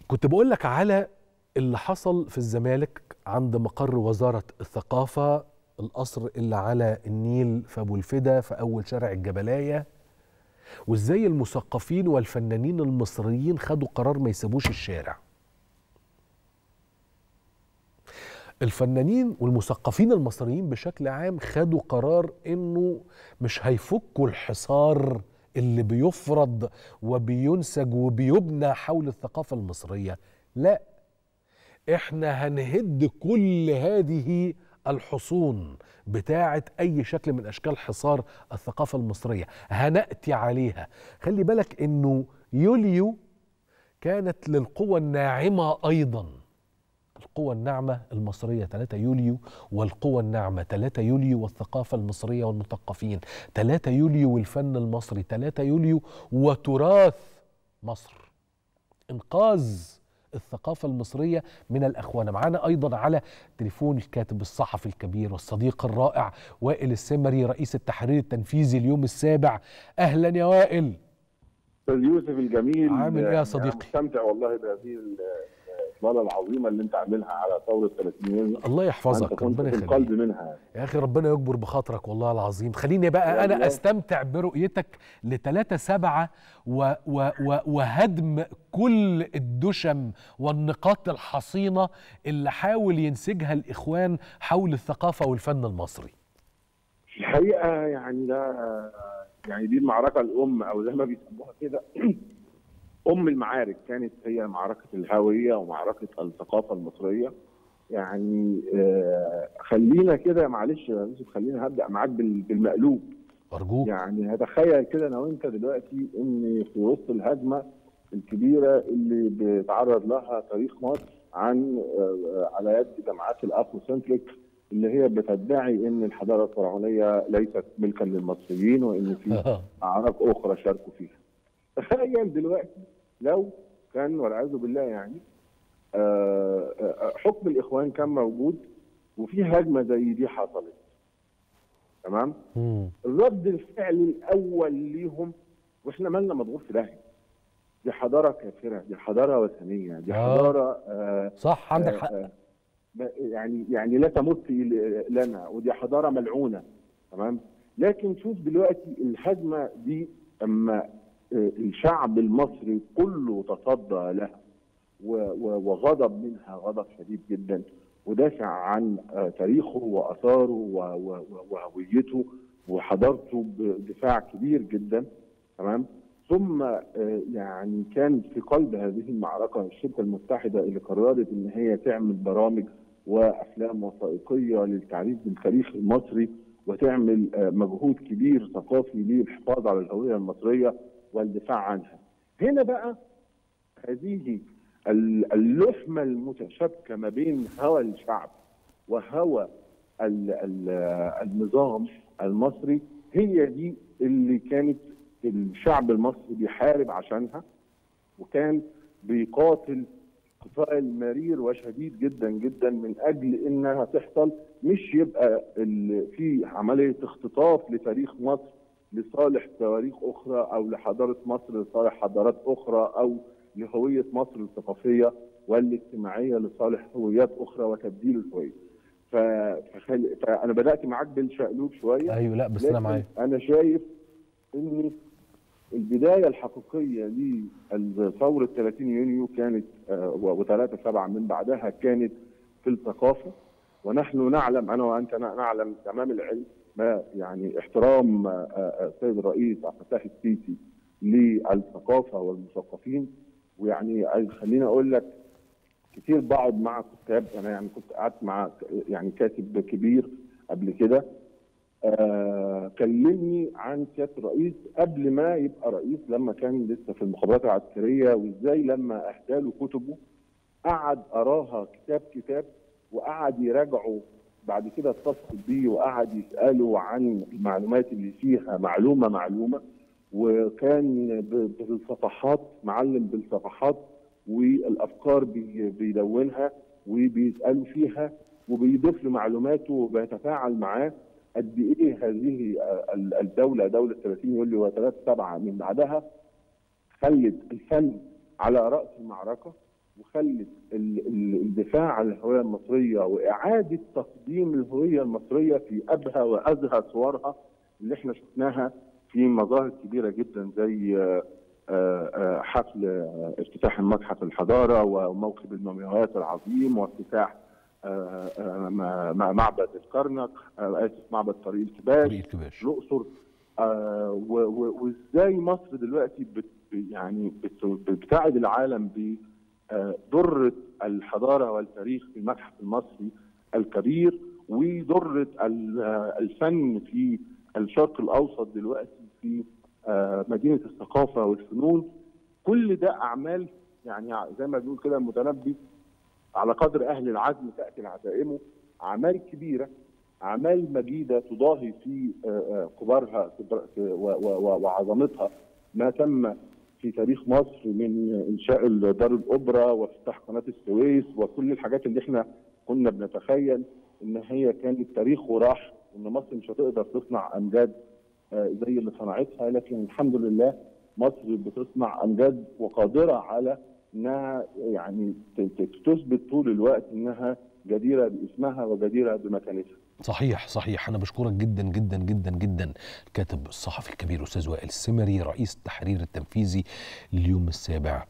كنت بقول لك على اللي حصل في الزمالك عند مقر وزارة الثقافة القصر اللي على النيل في أبو الفدا في أول شارع الجبلاية وإزاي المثقفين والفنانين المصريين خدوا قرار ما يسيبوش الشارع الفنانين والمثقفين المصريين بشكل عام خدوا قرار انه مش هيفكوا الحصار اللي بيفرض وبينسج وبيبنى حول الثقافة المصرية لا احنا هنهد كل هذه الحصون بتاعة أي شكل من أشكال حصار الثقافة المصرية هنأتي عليها خلي بالك أنه يوليو كانت للقوى الناعمة أيضا القوى الناعمة المصرية 3 يوليو والقوى الناعمة 3 يوليو والثقافة المصرية والمثقفين 3 يوليو والفن المصري 3 يوليو وتراث مصر إنقاذ الثقافة المصرية من الأخوان معنا أيضا على تليفون الكاتب الصحفي الكبير والصديق الرائع وائل السمري رئيس التحرير التنفيذي اليوم السابع أهلا يا وائل استاذ يوسف الجميل عامل إيه يا أنا صديقي؟ مستمتع والله بهذه الاطلاله العظيمه اللي انت عاملها على ثوره 30 يونيو الله أنت يحفظك كنت ربنا في يخليك القلب منها يا اخي ربنا يكبر بخاطرك والله العظيم خليني بقى انا والله. استمتع برؤيتك لتلاتة سبعة و و و وهدم كل الدشم والنقاط الحصينة اللي حاول ينسجها الإخوان حول الثقافة والفن المصري في الحقيقه يعني ده يعني دي المعركه الام او زي ما بيسموها كده ام المعارك كانت هي معركه الهويه ومعركه الثقافه المصريه يعني آه، خلينا كده معلش يا يوسف خلينا هبدا معاك بال- بالمقلوب أرجوك يعني هتخيل كده انا وانت دلوقتي ان في وسط الهجمه الكبيره اللي بيتعرض لها تاريخ مصر عن آه، على يد جماعات الافروسنتريك اللي هي بتدعي ان الحضاره الفرعونيه ليست ملكا للمصريين وان في اعراق اخرى شاركوا فيها. تخيل دلوقتي لو كان والعياذ بالله يعني آه، آه، حكم الاخوان كان موجود وفي هجمه زي دي حصلت. تمام؟ مم. الرد الفعل الاول ليهم واحنا مالنا مضغوط في داهيه دي حضاره كافره دي حضاره وثنيه دي آه. حضاره آه صح عندك آه، حق آه، ب- يعني يعني لا تمت إلى- لنا ودي حضاره ملعونه تمام لكن شوف دلوقتي الهجمه دي اما آه، الشعب المصري كله تصدى لها و- و- وغضب منها غضب شديد جدا ودافع عن آه، تاريخه واثاره و- و- و- وهويته وحضارته بدفاع كبير جدا تمام ثم آه، يعني كان في قلب هذه المعركه الشركه المتحده اللي قررت ان هي تعمل برامج وافلام وثائقيه للتعريف بالتاريخ المصري وتعمل آه، مجهود كبير ثقافي للحفاظ على الهويه المصريه والدفاع عنها. هنا بقى هذه ال- اللحمه المتشابكه ما بين هوى الشعب وهوى ال- ال- النظام المصري هي دي اللي كانت الشعب المصري بيحارب عشانها وكان بيقاتل قتال مرير وشديد جدا جدا من اجل انها تحصل مش يبقى ال- في عمليه اختطاف لتاريخ مصر لصالح تواريخ اخرى او لحضاره مصر لصالح حضارات اخرى او لهويه مصر الثقافيه والاجتماعيه لصالح هويات اخرى وتبديل الهويه. ف... فخل... فانا بدات معاك بالشقلوب شويه أيوه لا بس أنا لكن معاك انا شايف ان البدايه الحقيقيه لثوره 30 يونيو كانت و3 7 من بعدها كانت في الثقافه ونحن نعلم انا وانت نعلم تمام العلم ما يعني احترام آه، آه، السيد الرئيس عبد الفتاح السيسي للثقافه والمثقفين ويعني عايز- خليني اقول لك كتير بقعد مع كتاب انا يعني كنت قعدت مع يعني كاتب كبير قبل كده آه كلمني عن سياده الرئيس قبل ما يبقى رئيس لما كان لسه في المخابرات العسكريه وازاي لما اهدى له كتبه قعد اراها كتاب كتاب وقعد يراجعه بعد كده اتصل بيه وقعد يساله عن المعلومات اللي فيها معلومه معلومه وكان ب- بالصفحات معلم بالصفحات والافكار بي- بيدونها وبيسالوا فيها وبيضيف له معلوماته وبيتفاعل معاه قد ايه هذه ال- الدوله دوله 30 يوليو و3 7 من بعدها خلت الفن على راس المعركه وخلت ال- ال- الدفاع عن الهويه المصريه واعاده تقديم الهويه المصريه في ابهى وازهى صورها اللي احنا شفناها في مظاهر كبيره جدا زي آه، آه، حفل آه، افتتاح المتحف الحضاره وموكب المومياوات العظيم وافتتاح آه، آه، م- م- معبد الكرنك آه، اسف معبد طريق الكباش طريق الكباش الاقصر آه، و- و- وازاي مصر دلوقتي بت يعني بت- بتساعد العالم بدره الحضاره والتاريخ في المتحف المصري الكبير ودره ال- الفن في الشرق الاوسط دلوقتي في آه، مدينه الثقافه والفنون كل ده اعمال يعني زي ما بنقول كده المتنبي على قدر اهل العزم تاتي العزائم اعمال كبيره اعمال مجيده تضاهي في آه، آه، كبارها كبر- و- و- و- وعظمتها ما تم في تاريخ مصر من انشاء دار الاوبرا وافتتاح قناه السويس وكل الحاجات اللي احنا كنا بنتخيل ان هي كانت تاريخ وراح وان مصر مش هتقدر تصنع امجاد آه، زي اللي صنعتها لكن الحمد لله مصر بتصنع امجاد وقادره على انها يعني ت- ت- تثبت طول الوقت انها جديره باسمها وجديره بمكانتها. صحيح صحيح انا بشكرك جدا جدا جدا جدا الكاتب الصحفي الكبير استاذ وائل السمري رئيس التحرير التنفيذي لليوم السابع